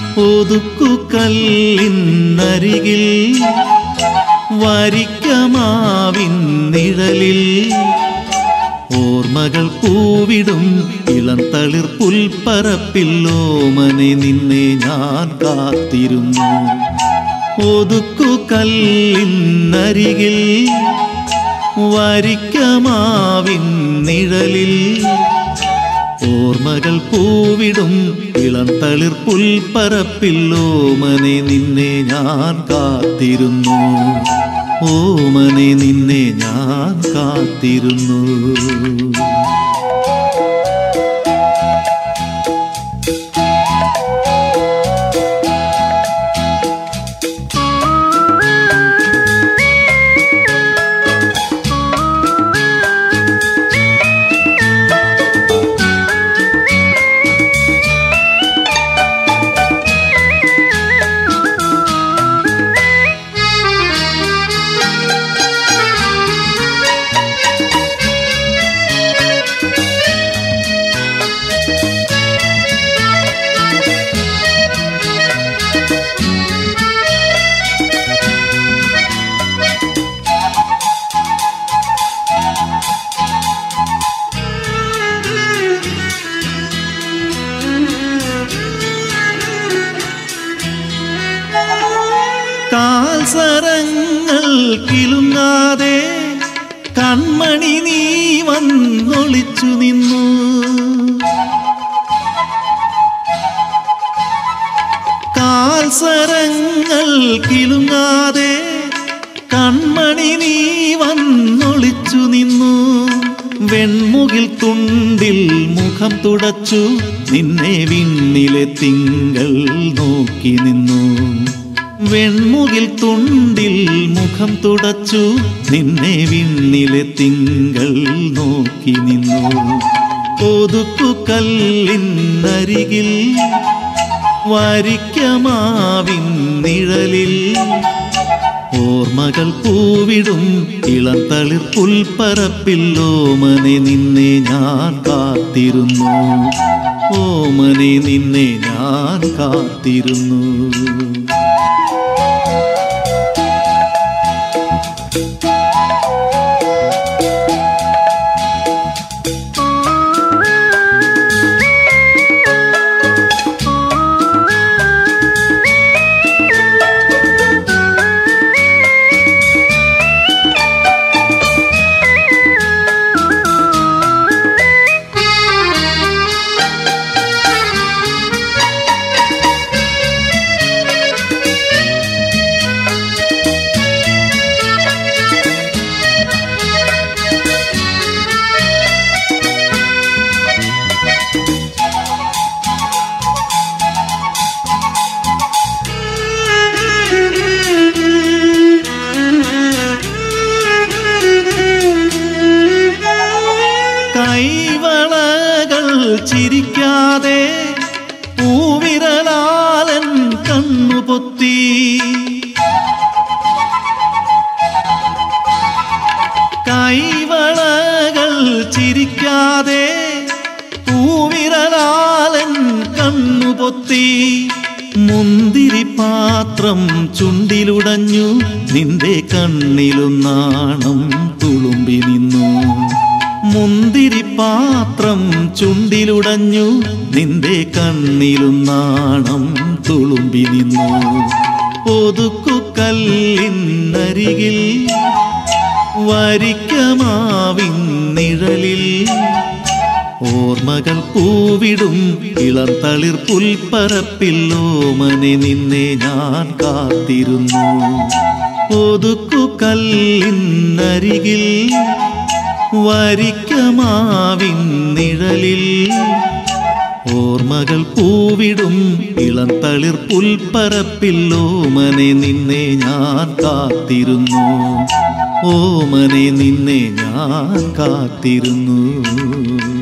ഒതുക്കുകല്ലിനരികിൽ വരിക്കമാവിൻ നിഴലിൽ ഓർമ്മകൾ പൂവിടും ഇളം തളിർ പുൽപ്പരപ്പിൽ ഓമനെ നിന്നെ ഞാൻ കാത്തിരുന്നു ഒതുക്കുകല്ലിനരികിൽ വരിക്കമാവിൻ നിഴലിൽ ഓർമ്മകൾ പൂവിടും ഇളം തളിർ പുൽപ്പരപ്പിൽ ഓമനെ നിന്നെ ഞാൻ കാത്തിരുന്നു ഓമനെ നിന്നെ ഞാൻ കാത്തിരുന്നു കാൽസരങ്ങൾ കിലുങ്ങാതെ കൺമണി നീ വന്നൊളിച്ചു നിന്നു കാൽസരങ്ങൾ കിലുങ്ങാതെ കൺമണി നീ വന്നൊളിച്ചു നിന്നു വെൺമുകിൽ തുണ്ടിൽ മുഖം തുടച്ചു നിന്നെ വിണ്ണിലെ തിങ്കൾ നോക്കി നിന്നു വെൺമുകിൽ തുണ്ടിൽ മുഖം തുടച്ചു നിന്നെ വിണ്ണിലെ തിങ്കൾ നോക്കി നിന്നു ഒതുക്കുകല്ലിനരികിൽ വരിക്കമാവിൻ നിഴലിൽ ഓർമ്മകൾ പൂവിടും ഇളം തളിർ പുൽപ്പരപ്പിൽ ഓമനെ നിന്നെ ഞാൻ കാത്തിരുന്നു ഓമനെ നിന്നെ ഞാൻ കാത്തിരുന്നു കൈവളകൾ ചിരിക്കാതെ പൂവിരലാലൻ കണ്ണുപൊത്തി കൈവളകൾ ചിരിക്കാതെ പൂവിരലാലൻ കണ്ണുപൊത്തി മുന്തിരി പാത്രം ചുണ്ടിലുടഞ്ഞു നിന്റെ കണ്ണിലും നാണം തുളുമ്പി നിന്നു മുന്തിരി പാത്രം ചുണ്ടിലുടഞ്ഞു നിന്റെ കണ്ണിലും നാണം തുളുമ്പി നിന്നു ഒതുക്കുകല്ലിനരികിൽ വരിക്കമാവിൻ നിഴലിൽ ഓർമ്മകൾ പൂവിടും ഇളം തളിർ പുൽപ്പരപ്പിൽ ഓമനെ നിന്നെ ഞാൻ കാത്തിരുന്നു ഒതുക്കുകല്ലിനരികിൽ വരിക്കമാവിൻ നിഴലിൽ ഓർമ്മകൾ പൂവിടും ഇളം തളിർ പുൽപ്പരപ്പിൽ ഓമനെ നിന്നെ ഞാൻ കാത്തിരുന്നു ഓമനെ നിന്നെ ഞാൻ കാത്തിരുന്നു